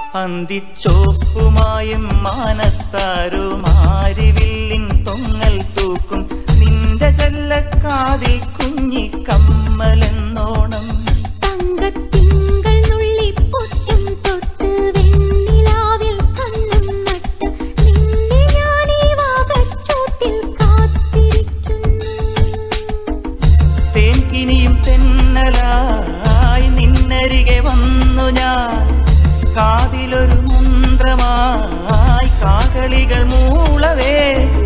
അന്തിച്ചോപ്പുമായും മാനത്താരുമാരിവില്ലിൻ തൊങ്ങൽ തൂക്കും നിന്റെ ചെല്ലക്കാതിൽ കുഞ്ഞി കമ്മലെന്നോണം തങ്കത്തിങ്കൾ നുള്ളിപ്പൊട്ടും തൊട്ട് വെണ്ണിലാവിൽ കണ്ണും നട്ട് നിന്നെ ഞാനീ വാകച്ചൂട്ടിൽ കാത്തിരിക്കുന്നു തേൻകിനിയും തെന്നലായി നിന്നരികെ വന്നു ഞാൻ കാതിലൊരു മന്ത്രമായി കാകളികൾ മൂളവേ